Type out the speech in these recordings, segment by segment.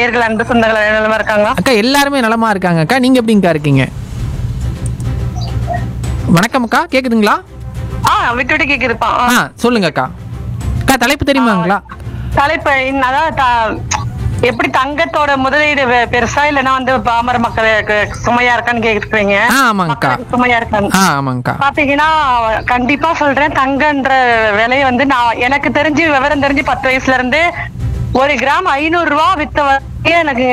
நேயர்கள் அன்பு சொந்தங்கள் நிலமா இருக்காங்க அக்கா எல்லாருமே நலமா இருக்காங்க அக்கா நீங்க எப்படிங்கக்கா இருக்கீங்க வணக்கம் அக்கா கேக்குதுங்களா ஆ விட்டு விட்டு கேக்குதுப்பா ஆ. ஆ சொல்லுங்க அக்கா அக்கா தலைப்பு தெரியுமாங்களா தலைப்பு இன்ன- அதாவது த- எப்படி தங்கத்தோட முதலீடு பெ- பெருசா இல்லைன்னா வந்து பாமர மக்களுக்கு சுமையா இருக்கான்னு கேக்குறீங்க ஆ ஆமாங்கக்கா மக்களுக்கு சுமையா இருக்கான்னு ஆ ஆமாங்கக்கா பாத்தீங்கன்னா கண்டிப்பா சொல்றேன் தங்கன்ற விலையை வந்து நான் எனக்கு தெரிஞ்சு விவரம் தெரிஞ்சு பத்து வயசுல இருந்து ஒரு கிராம் ஐநூறு ரூபா வித்த வரைக்கும் எனக்கு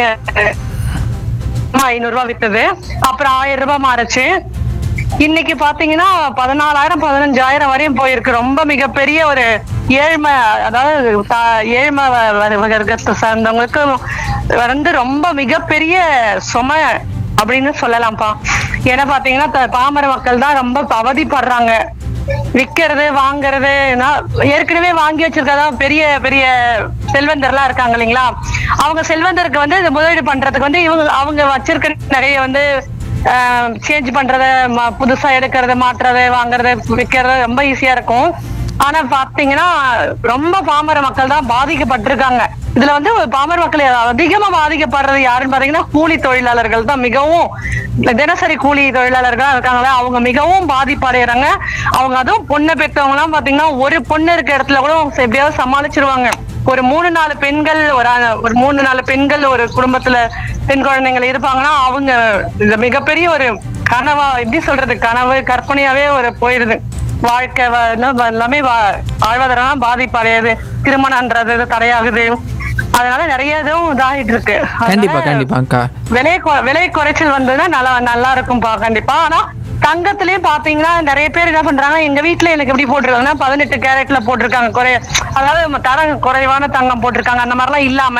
ஐநூறு ரூபா வித்தது அப்புறம் ஆயிரம் ரூபாய் மாறுச்சு இன்னைக்கு பாத்தீங்கன்னா பதினாலாயிரம் பதினஞ்சாயிரம் வரையும் போயிருக்கு ரொம்ப மிகப்பெரிய ஒரு ஏழ்மை அதாவது த- ஏழ்மை வ- வ- வர்க்கத்தை சார்ந்தவங்களுக்கு வந்து ரொம்ப மிகப்பெரிய சுமை அப்படின்னு சொல்லலாம்ப்பா ஏன்னா பாத்தீங்கன்னா த- பாமர மக்கள் தான் ரொம்ப அவதிப்படுறாங்க விக்கிறது வாங்குறது நான் ஏற்கனவே வாங்கி வச்சிருக்கதா பெரிய பெரிய செல்வந்தர்லாம் இருக்காங்க இல்லைங்களா அவங்க செல்வந்தருக்கு வந்து இந்த முதலீடு பண்றதுக்கு வந்து இவங்க அவங்க வச்சிருக்கிற நிறைய வந்து சேஞ்ச் பண்றத ம- புதுசா எடுக்கிறது மாற்றுறது வாங்குறது விற்கிறது ரொம்ப ஈஸியா இருக்கும் ஆனா பாத்தீங்கன்னா ரொம்ப பாமர மக்கள் தான் பாதிக்கப்பட்டிருக்காங்க இதுல வந்து பாமர மக்கள் அதிகமா பாதிக்கப்படுறது யாருன்னு பாத்தீங்கன்னா கூலி தொழிலாளர்கள் தான் மிகவும் இந்த தினசரி கூலி தொழிலாளர்கள் இருக்காங்களே அவங்க மிகவும் பாதிப்படைகிறாங்க அவங்க அதுவும் பொண்ணை பெற்றவங்க எல்லாம் பாத்தீங்கன்னா ஒரு பொண்ணு இருக்க இடத்துல கூட அவங்க எப்படியாவது சமாளிச்சிருவாங்க ஒரு மூணு நாலு பெண்கள் ஒரு அ- ஒரு மூணு நாலு பெண்கள் ஒரு குடும்பத்துல பெண் குழந்தைகள் இருப்பாங்கன்னா அவங்க இது மிகப்பெரிய ஒரு கனவா எப்படி சொல்றது கனவு கற்பனையாவே ஒரு போயிருது வாழ்க்கை வ- என்ன வ- எல்லாமே வா- வாழ்வாதாரம் பாதிப்படையுது திருமணம்ன்றது இது தடையாகுது அதனால நிறைய இதுவும் இதாகிட்டு இருக்கு அதனால கண்டிப்பா கண்டிப்பா அக்கா விலை கொ- விலை குறைச்சல் வந்ததுன்னா நல்லா நல்லா இருக்கும்பா கண்டிப்பா ஆனா தங்கத்திலயும் பாத்தீங்கன்னா நிறைய பேர் என்ன பண்றாங்க எங்க வீட்டுல எனக்கு எப்படி போட்டிருக்காங்கன்னா பதினெட்டு கேரட்ல போட்டிருக்காங்க குறை அதாவது நம்ம தரம் குறைவான தங்கம் போட்டிருக்காங்க அந்த மாதிரிலாம் இல்லாம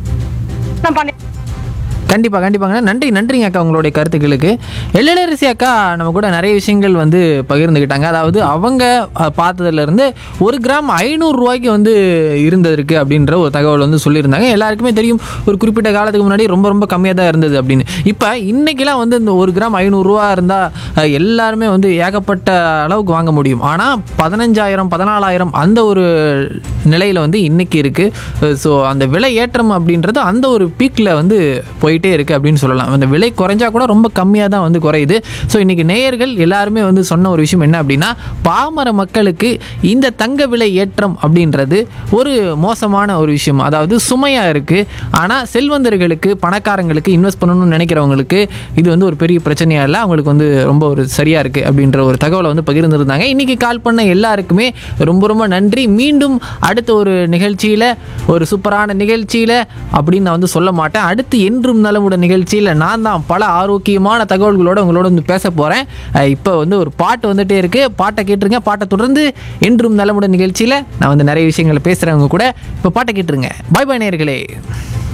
நான் பண்ணி கண்டிப்பாக கண்டிப்பாங்க நன்றி நன்றிங்க அக்கா உங்களுடைய கருத்துக்களுக்கு எழிலரசி அக்கா நம்ம கூட நிறைய விஷயங்கள் வந்து பகிர்ந்துக்கிட்டாங்க அதாவது அவங்க அஹ், பார்த்ததுலேருந்து ஒரு கிராம் ஐநூறு ரூபாய்க்கு வந்து இருந்ததற்கு அப்படின்ற ஒரு தகவல் வந்து சொல்லியிருந்தாங்க எல்லாருக்குமே தெரியும் ஒரு குறிப்பிட்ட காலத்துக்கு முன்னாடி ரொம்ப ரொம்ப கம்மியாக தான் இருந்தது அப்படின்னு இப்போ இன்னைக்கெல்லாம் வந்து இந்த ஒரு கிராம் ஐநூறுரூவா இருந்தால் எல்லாருமே வந்து ஏகப்பட்ட அளவுக்கு வாங்க முடியும் ஆனால் பதினஞ்சாயிரம் பதினாலாயிரம் அந்த ஒரு நிலையில் வந்து இன்னைக்கு இருக்குது ஸோ அந்த விலை ஏற்றம் அப்படின்றது அந்த ஒரு பீக்கில் வந்து போயிட்டே இருக்குது அப்படின்னு சொல்லலாம் அந்த விலை குறைஞ்சா கூட ரொம்ப கம்மியாக தான் வந்து குறையுது ஸோ இன்றைக்கி நேயர்கள் எல்லாருமே வந்து சொன்ன ஒரு விஷயம் என்ன அப்படின்னா பாமர மக்களுக்கு இந்த தங்க விலை ஏற்றம் அப்படின்றது ஒரு மோசமான ஒரு விஷயம் அதாவது சுமையாக இருக்குது ஆனால் செல்வந்தர்களுக்கு பணக்காரங்களுக்கு இன்வெஸ்ட் பண்ணணும்னு நினைக்கிறவங்களுக்கு இது வந்து ஒரு பெரிய பிரச்சனையாக இல்லை அவங்களுக்கு வந்து ரொம்ப ஒரு சரியாக இருக்குது அப்படின்ற ஒரு தகவலை வந்து பகிர்ந்துருந்தாங்க இன்றைக்கி கால் பண்ண எல்லாருக்குமே ரொம்ப ரொம்ப நன்றி மீண்டும் அடுத்த ஒரு நிகழ்ச்சியில் ஒரு சூப்பரான நிகழ்ச்சியில் அப்படின்னு நான் வந்து சொல்ல மாட்டேன் அடுத்து என்றும் நலமுடன் நிகழ்ச்சியில் நான் தான் பல ஆரோக்கியமான தகவல்களோட உங்களோட வந்து பேச போகிறேன் இப்போ வந்து ஒரு பாட்டு வந்துட்டே இருக்குது பாட்டை கேட்டுருங்க பாட்டை தொடர்ந்து என்றும் நலமுடன் நிகழ்ச்சியில் நான் வந்து நிறைய விஷயங்களை பேசுகிறவங்க கூட இப்போ பாட்டை கேட்டுருங்க பாய் பாய் நேயர்களே